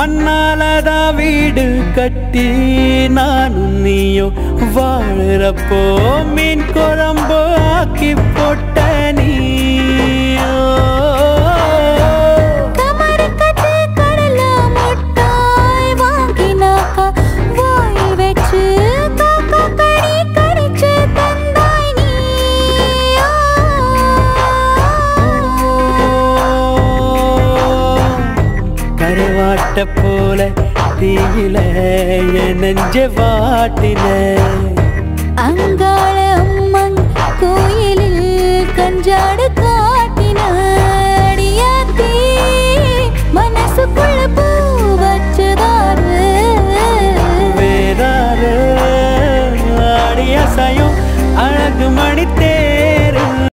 மண்ணாலதான் வீடு கட்டி நானும் நீயோ வாழறப்போ மீன் குழம்பு ஆக்கி போட்ட நீயோ கமரு கட்டு கடல முட்டாய் வாங்கினாக்கா வாயில் வச்சு காக்கா கடி கடிச்சு தந்தாய் நீ கருவாட்ட போல தீயில என் நெஞ்ச வாட்டின அங்காள அம்மன் கோயிலில் கஞ்சாடு கா